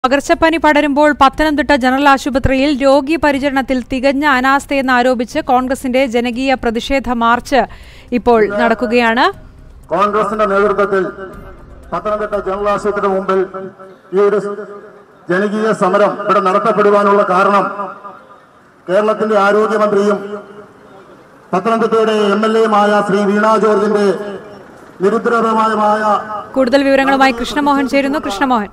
പകർച്ചപ്പനി പടരുമ്പോൾ Pathanamthitta general ആശുപത്രിയിൽ രോഗി പരിചരണത്തിൽ തികഞ്ഞ അനാസ്ഥയെന്ന് ആരോപിച്ച് കോൺഗ്രസിന്റെ ജനകീയ പ്രതിഷേധ മാർച്ച് ഇപ്പോൾ നടക്കുകയാണ് കോൺഗ്രസിന്റെ നേതൃത്വത്തിൽ പത്തനംതിട്ട ജനറൽ ആശുപത്രിയുടെ മുമ്പിൽ ഈ ഒരു ജനകീയ സമരം ഇവിടെ നടത്തപ്പെടുവാനുള്ള കാരണം കേരളത്തിന്റെ ആരോഗ്യമന്ത്രിയും പത്തനംതിട്ടയുടെ എം എൽ എയുമായ ശ്രീ വീണ ജോർജിന്റെ നിരുദ്രവമായ കൂടുതൽ വിവരങ്ങളുമായി കൃഷ്ണമോഹൻ ചേരുന്നു കൃഷ്ണമോഹൻ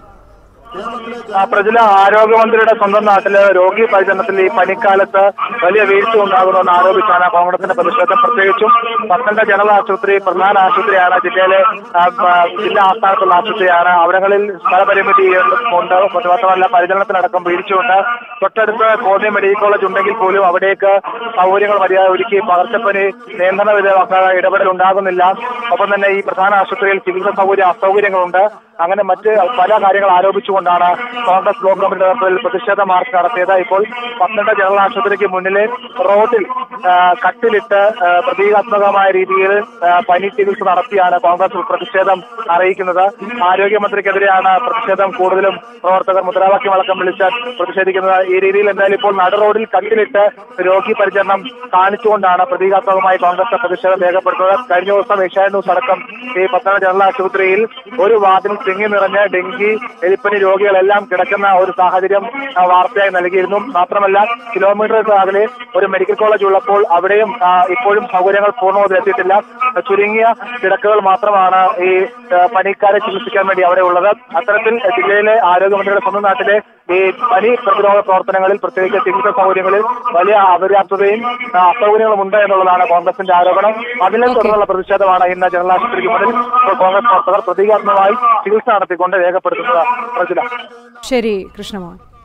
ആ, പ്രജില ആരോഗ്യമന്ത്രിയുടെ സ്വന്തം നാട്ടില് രോഗി പരിചരണത്തിൽ ഈ പനിക്കാലത്ത് വലിയ വീഴ്ച ഉണ്ടാകുമെന്ന് ആരോപിച്ചാണ് കോൺഗ്രസിന്റെ പ്രതിഷേധം പ്രത്യേകിച്ചും പത്തനംതിട്ട ജനറൽ ആശുപത്രി പ്രധാന ആശുപത്രിയാണ് ജില്ലയിലെ ആ, ആ, ജില്ലാ ആസ്ഥാനത്തുള്ള ആശുപത്രിയാണ് അവിടങ്ങളിൽ സ്ഥലപരിമിതി ഉണ്ട് മാത്രമല്ല പരിചരണത്തിനടക്കം വീഴ്ചയുണ്ട് തൊട്ടടുത്ത് കോന്നി മെഡിക്കൽ കോളേജ് ഉണ്ടെങ്കിൽ പോലും അവിടേക്ക് സൗകര്യങ്ങൾ മര്യാദ ഒരുക്കി പകർച്ചപ്പനി നിയന്ത്രണ വിധേയമാക്കാൻ ഇടപെടൽ ഉണ്ടാകുന്നില്ല ഒപ്പം തന്നെ ഈ പ്രധാന ആശുപത്രിയിൽ ചികിത്സാ സൗകര്യ അസൗകര്യങ്ങളുണ്ട് അങ്ങനെ മറ്റ് പല കാര്യങ്ങൾ ആരോപിച്ചുകൊണ്ടാണ് കോൺഗ്രസ് ബ്ലോക്ക് കമ്മിറ്റി നേതൃത്വത്തിൽ പ്രതിഷേധ മാർച്ച് നടത്തിയത് ഇപ്പോൾ പത്തനംതിട്ട ജനറൽ ആശുപത്രിക്ക് മുന്നിലെ റോഡിൽ ആ, കട്ടിലിട്ട് ആ, പ്രതീകാത്മകമായ രീതിയിൽ ആ, പനി ചികിത്സ നടത്തിയാണ് കോൺഗ്രസ് പ്രതിഷേധം അറിയിക്കുന്നത് ആരോഗ്യമന്ത്രിക്കെതിരെയാണ് പ്രതിഷേധം കൂടുതലും പ്രവർത്തകർ മുദ്രാവാക്യം അടക്കം വിളിച്ച് പ്രതിഷേധിക്കുന്നത് ഈ രീതിയിൽ എന്തായാലും ഇപ്പോൾ നട റോഡിൽ കട്ടിലിട്ട് രോഗി പരിചരണം കാണിച്ചുകൊണ്ടാണ് പ്രതീകാത്മകമായി കോൺഗ്രസ് പ്രതിഷേധം രേഖപ്പെടുത്തുന്നത് കഴിഞ്ഞ ദിവസം ഏഷ്യാനെറ്റ് ന്യൂസ് അടക്കം ഈ പത്തനംതിട്ട ജനറൽ ആശുപത്രിയിൽ ഒരു വാർഡിൽ തിങ്ങി നിറഞ്ഞ ഡെങ്കി എലിപ്പനി രോഗികളെല്ലാം കിടക്കുന്ന ഒരു സാഹചര്യം ആ, വാർത്തയായി നൽകിയിരുന്നു മാത്രമല്ല കിലോമീറ്റർ അകലെ ഒരു മെഡിക്കൽ കോളേജ് ഉള്ളപ്പോൾ അവിടെയും ആ, ഇപ്പോഴും സൗകര്യങ്ങൾ പൂർണ്ണതയിൽ എത്തിയിട്ടില്ല ചുരുങ്ങിയ കിടക്കുകൾ മാത്രമാണ് ഈ ആ, പനിക്കാരെ ചികിത്സിക്കാൻ വേണ്ടി അവിടെ ഉള്ളത് അത്തരത്തിൽ ജില്ലയിലെ ആരോഗ്യമന്ത്രിയുടെ സ്വന്തം നാട്ടിലെ ഈ പനി പ്രതിരോധ പ്രവർത്തനങ്ങളിൽ പ്രത്യേകിച്ച് ചികിത്സാ സൗകര്യങ്ങളിൽ വലിയ അപര്യാപ്തതയും ആ, അസൗകര്യങ്ങളും ഉണ്ട് എന്നുള്ളതാണ് കോൺഗ്രസിന്റെ ആരോപണം അതിനെ തുടർന്നുള്ള പ്രതിഷേധമാണ് ഇന്ന് ജനറൽ ആശുപത്രിക്ക് മുന്നിൽ കോൺഗ്രസ് പ്രവർത്തകർ പ്രതീകാത്മകമായി ചികിത്സ നടത്തിക്കൊണ്ട് രേഖപ്പെടുത്തുന്നത് പ്രജില ശരി കൃഷ്ണമോഹൻ